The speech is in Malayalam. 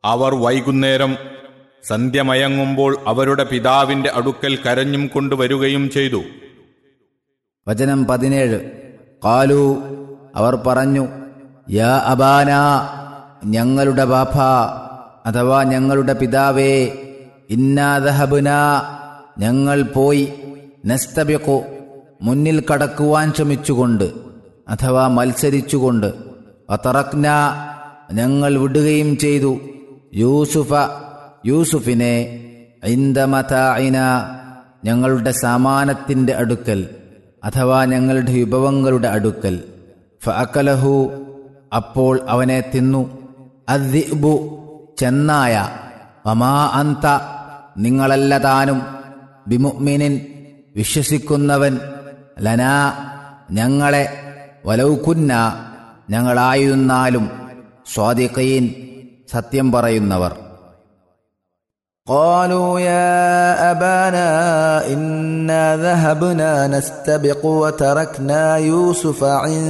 അവർ വൈകുന്നേരം സന്ധ്യമയങ്ങുമ്പോൾ അവരുടെ പിതാവിന്റെ അടുക്കൽ കരഞ്ഞും കൊണ്ടുവരികയും ചെയ്തു വചനം പതിനേഴ് കാലു അവർ പറഞ്ഞു യാ അബാന ഞങ്ങളുടെ ബാപ്പ അഥവാ ഞങ്ങളുടെ പിതാവേ ഇന്നാദഹബുന ഞങ്ങൾ പോയി നസ്തബിക്കു മുന്നിൽ കടക്കുവാൻ ശ്രമിച്ചുകൊണ്ട് അഥവാ മത്സരിച്ചുകൊണ്ട് അത്തറക്ന ഞങ്ങൾ വിടുകയും ചെയ്തു യൂസുഫ യൂസുഫിനെ ഇന്ദമതായിന ഞങ്ങളുടെ സാമാനത്തിന്റെ അടുക്കൽ അഥവാ ഞങ്ങളുടെ വിഭവങ്ങളുടെ അടുക്കൽ ഫഅക്കലഹു അപ്പോൾ അവനെ തിന്നു അദ്ദിബു ചെന്നായ വമാ അന്ത നിങ്ങളല്ല താനും ബിമുഅ്മിനിൻ വിശ്വസിക്കുന്നവൻ ലനാ ഞങ്ങളെ വലൗകുന്ന ഞങ്ങളായിരുന്നാലും സ്വാദിഖീൻ സത്യം പറയുന്നവർ قالوا يا أبانا إنا ذهبنا نستبق وتركنا يوسف عند